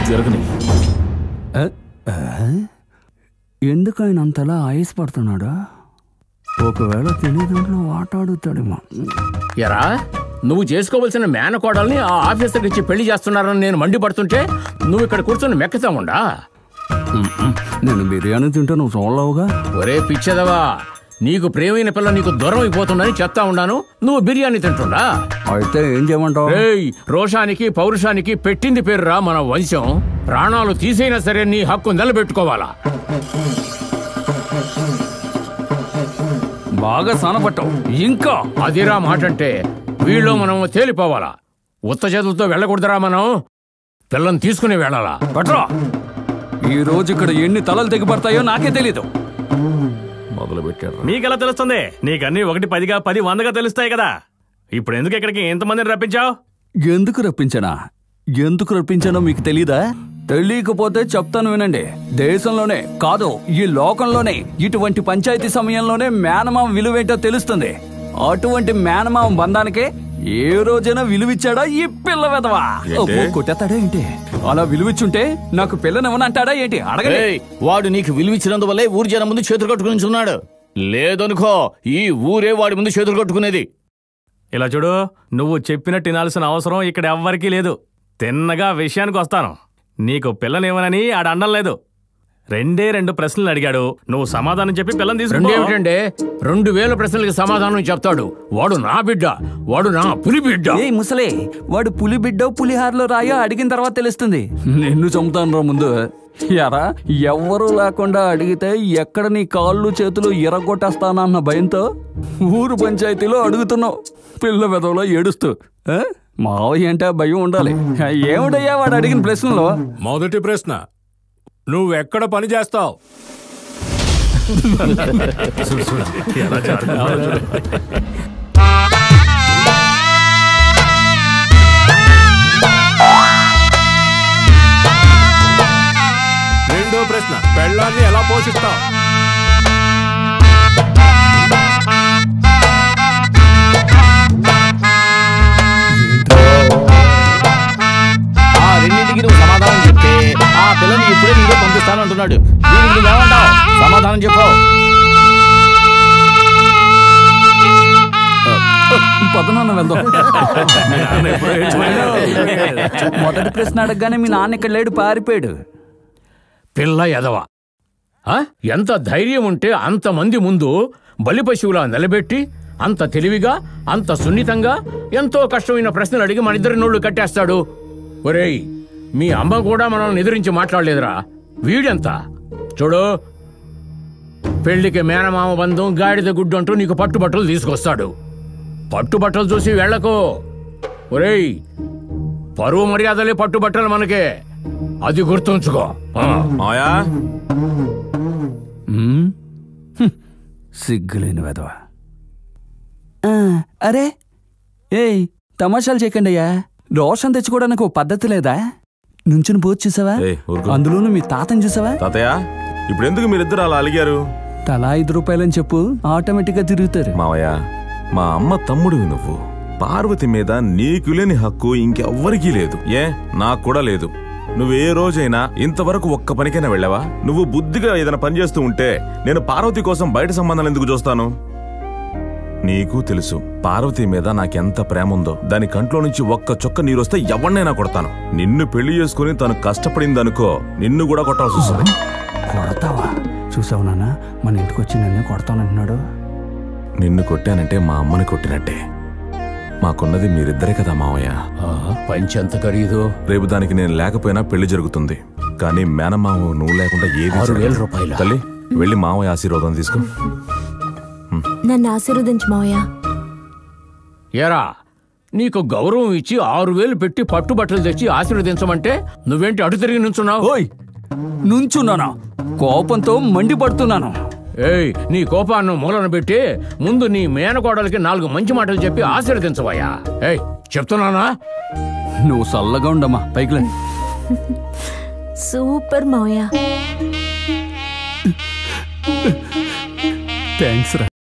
జరగని ఎందుకు ఆయన అంతలా ఐస్ పడుతున్నాడు ఒకవేళ తెలియదంలో ఆటాడుతాడేమో ఎరా నువ్వు చేసుకోవలసిన మేనకోడల్ని ఆ ఆఫీసర్కి ఇచ్చి పెళ్లి చేస్తున్నారని నేను మండిపడుతుంటే నువ్వు ఇక్కడ కూర్చొని మెక్కతా ఉండా నేను బిర్యానీ తింటే నువ్వు చూడలేవుగా ఒరే పిచ్చెదవా నీకు ప్రేమైన పిల్ల నీకు దూరం అయిపోతుందని చెప్తా ఉన్నాను నువ్వు బిర్యానీ తింటుండా అయితే ఏం చేయమంటావు రేయ్ రోషానికి పౌరుషానికి పెట్టింది పేరురా మన వంశం ప్రాణాలు తీసైనా సరే నీ హక్కు నిలబెట్టుకోవాలా బాగా సనపట్టావు ఇంకా అదిరా మాటంటే వీళ్ళు మనం తేలిపోవాలా ఉత్త చేతులతో వెళ్ళకూడదురా మనం పిల్లని తీసుకుని వెళ్ళాలా పట్రా ఈ రోజు ఇక్కడ ఎన్ని తలలు తెగిపడతాయో నాకే తెలీదు మొదలు పెట్టారు నీకెలా తెలుస్తుంది నీకన్నీ ఒకటి పదిగా పది వందగా తెలుస్తాయి కదా ఇప్పుడు ఎందుకు ఇక్కడికి ఎంతమందిని రప్పించావు ఎందుకు రప్పించనా ఎందుకు రప్పించానో మీకు తెలీదా తెలియకపోతే చెప్తాను వినండి దేశంలోనే కాదు ఈ లోకంలోనే ఇటువంటి పంచాయతీ సమయంలోనే మేనమామ విలువేంటో తెలుస్తుంది అటువంటి మేనమామ బంధానికే ఏ రోజైనా విలువిచ్చాడా ఈ పిల్ల వెదవా అబ్బో, కొట్టేస్తాడా ఏంటి అలా విలువిచ్చుంటే నాకు పిల్లనివ్వనంటాడా ఏంటి అడగలే ఏయ్, వాడు నీకు విలువిచ్చినందువల్లే ఊరి జనం ముందు చేతులు కట్టుకుని ఉన్నాడు లేదనుకో ఈ ఊరే వాడి ముందు చేతులు కట్టుకునేది ఇలా చూడు నువ్వు చెప్పినట్టు వినాల్సిన అవసరం ఇక్కడ ఎవ్వరికీ లేదు తిన్నగా విషయానికి వస్తాను నీకు పిల్లనివ్వనని ఆడ అండం లేదు రెండే రెండు ప్రశ్నలు అడిగాడు నువ్వు సమాధానం చెప్పి పిల్లని తీసుకుంటే రెండేమిటంటే రెండు వేల ప్రశ్నలకి సమాధానం చెప్తాడు వాడు నా బిడ్డ వాడు నా పులి బిడ్డ ఏ ముసలే వాడు పులి బిడ్డో పులిహారలో రాయో అడిగిన తర్వాత తెలుస్తుంది నిన్ను చంపుతాను రా ముందు యారా ఎవ్వరూ లేకుండా అడిగితే ఎక్కడ నీ కాళ్ళు చేతులు ఎరగొట్టేస్తానన్న భయంతో ఊరు పంచాయతీలో అడుగుతున్నావు పిల్ల వెదవలో ఏడుస్తూ ఆ? మావయ్య అంటే ఆ భయం ఉండాలి ఏమిటయ్యా వాడు అడిగిన ప్రశ్నలో మొదటి ప్రశ్న నువ్వెక్కడ పని చేస్తావు రెండో ప్రశ్న పెళ్ళాన్ని ఎలా పోషిస్తావు ఆ రెండింటికి నువ్వు సమాధానం చెప్తే ఆ పిల్లని ఇప్పుడే నీతో పంపిస్తాను అంటున్నాడు దీనికి నువ్వేమంటావు సమాధానం చెప్పు పదనాన్న వెళ్దాం మొదటి ప్రశ్న అడగగానే మీ నాన్న ఇక్కడ లేడు పారిపోయాడు పిల్ల ఎదవ ఆ? ఎంత ధైర్యం ఉంటే అంతమంది ముందు బలి పశువులా నిలబెట్టి అంత తెలివిగా అంత సున్నితంగా ఎంతో కష్టమైన ప్రశ్నలు అడిగి మన ఇద్దరి నోళ్ళు కట్టేస్తాడు ఒరేయ్ మీ అమ్మ కూడా మనల్ని ఎదిరించి మాట్లాడలేదురా వీడెంత చూడు పెళ్లికి మేనమామ బంధం గాడిద గుడ్డు అంటూ నీకు పట్టుబట్టలు తీసుకొస్తాడు పట్టుబట్టలు చూసి వెళ్ళకు ఒరేయ్ పరువు మర్యాదలే పట్టుబట్టలు మనకే అది గుర్తుంచుకో ఆ. మాయా హ్మ్? హ్మ్. సిగ్గులేని వెదవ ఆ, అరే ఏయ్ తమాషాలు చేయకండి అయ్యా రోషన్ తెచ్చుకోవడానికి ఓ పద్ధతి లేదా నుంచుని పోతు చూసావా ఏయ్, ఊరుకో. అందులోనూ మీ తాతని చూసావా తాతయ్య ఇప్పుడు ఎందుకు మీరిద్దరు అలా అలిగారు తలా ఐదు రూపాయలని చెప్పు ఆటోమేటిక్ గా తిరుగుతారు మావయ్య మా అమ్మ తమ్ముడివి నువ్వు పార్వతి మీద నీకు లేని హక్కు ఇంకెవ్వరికీ లేదు ఏ నాకు కూడా లేదు నువ్వు ఏ రోజైనా ఇంతవరకు ఒక్క పనికైనా వెళ్ళావా నువ్వు బుద్ధిగా ఏదైనా పని చేస్తూ ఉంటే నేను పార్వతి కోసం బయట సంబంధాలు ఎందుకు చూస్తాను నీకు తెలుసు పార్వతి మీద నాకెంత ప్రేమ ఉందో దాని కంట్లో నుంచి ఒక్క చుక్క నీరొస్తే ఎవరినైనా కొడతాను నిన్ను పెళ్లి చేసుకుని తను కష్టపడిందనుకో నిన్ను కూడా కొట్టాల్సి వస్తుంది కొడతావా చూసావు నాన్న మన ఇంటికి వచ్చి నన్ను కొడతానంటున్నాడు నిన్ను కొట్టానంటే మా అమ్మని కొట్టినట్టే మాకున్నది మీరిద్దరే కదా మావయ్య ఆ, పంచి ఎంత ఖరీదు రేపు దానికి నేను లేకపోయినా పెళ్లి జరుగుతుంది కానీ మేనమావ నువ్వు లేకుండా ఏది ఆరు వేల జరగదు. రూపాయలా? తల్లి వెళ్ళి మావయ్య ఆశీర్వాదం తీసుకో నన్ను ఆశీర్వదించు మావయ్య ఏరా నీకు గౌరవం ఇచ్చి ఆరు వేలు పెట్టి పట్టుబట్టలు తెచ్చి ఆశీర్వదించమంటే నువ్వేంటి అటు తిరిగి నుంచున్నావు ఓయ్ నుంచున్నానా కోపంతో మండిపడుతున్నాను ఏయ్ నీ కోపాన్ని మూలన పెట్టి ముందు నీ మేనకోడలికి నాలుగు మంచి మాటలు చెప్పి ఆశీర్వదించవయ్యా ఏయ్ చెప్తున్నానా నువ్వు చల్లగా ఉండమ్మా పైకి లే. సూపర్ మావయ్య థ్యాంక్స్ రా